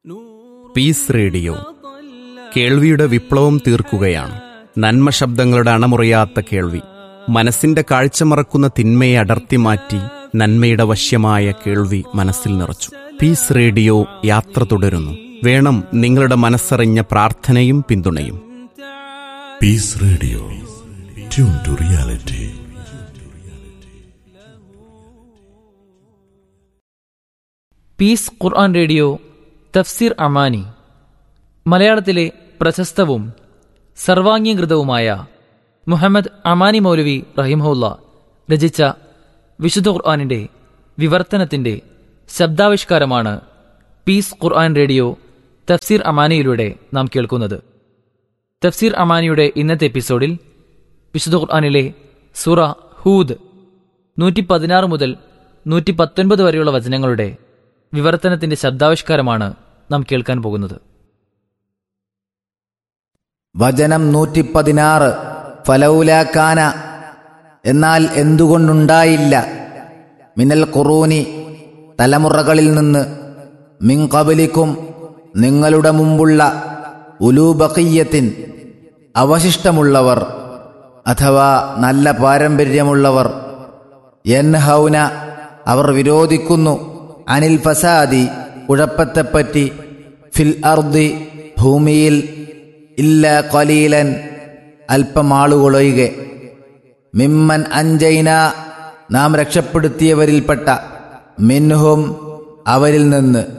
piece radio കേൾവിയുടെ വിപ്ലവം തീർക്കുകയാണ് നന്മ ശബ്ദങ്ങളുടെ അണമുറിയാത്ത കേൾവി മനസ്സിന്റെ കാഴ്ച മറക്കുന്ന തിന്മയെ അടർത്തി മാറ്റി നന്മയുടെ വശ്യമായ കേൾവി മനസ്സിൽ നിറച്ചു പീസ് റേഡിയോ യാത്ര തുടരുന്നു വേണം നിങ്ങളുടെ മനസ്സറിഞ്ഞ പ്രാർത്ഥനയും പിന്തുണയും peace radio tune to reality peace Quran radio Tafsir Amani മലയാളത്തിലെ പ്രശസ്തവും സർവാംഗീകൃതവുമായ മുഹമ്മദ് അമാനി മൗലവി റഹിമഹുല്ല രചിച്ച വിശുദ്ധ ഖുർആാനിന്റെ വിവർത്തനത്തിന്റെ ശബ്ദാവിഷ്കാരമാണ് പീസ് ഖുർആൻ റേഡിയോ തഫ്സീർ അമാനിയിലൂടെ നാം കേൾക്കുന്നത് തഫ്സീർ അമാനിയുടെ ഇന്നത്തെ എപ്പിസോഡിൽ വിശുദ്ധ ഖുർആാനിലെ സുറ ഹൂദ് നൂറ്റി പതിനാറ് മുതൽ നൂറ്റി പത്തൊൻപത് വരെയുള്ള വചനങ്ങളുടെ വിവർത്തനത്തിന്റെ ശബ്ദാവിഷ്കാരമാണ് നാം കേൾക്കാൻ പോകുന്നത് വചനം നൂറ്റി പതിനാറ് ഫലൗലാക്കാന എന്നാൽ എന്തുകൊണ്ടുണ്ടായില്ല മിനൽ ഖുറൂനി തലമുറകളിൽ നിന്ന് മിങ്കബലിക്കും നിങ്ങളുടെ മുമ്പുള്ള ഉലൂബഖിയത്തിൻ അവശിഷ്ടമുള്ളവർ അഥവാ നല്ല പാരമ്പര്യമുള്ളവർ യൻഹൗന അവർ വിരോധിക്കുന്നു അനിൽ ഫസാദി കുഴപ്പത്തെപ്പറ്റി ഫിൽ അർദി ഭൂമിയിൽ ഇല്ല കലീലൻ അല്പമാളുകളൊഴികെ മിമ്മൻ അഞ്ചൈന നാം രക്ഷപ്പെടുത്തിയവരിൽപ്പെട്ട മിൻഹും അവരിൽ നിന്ന്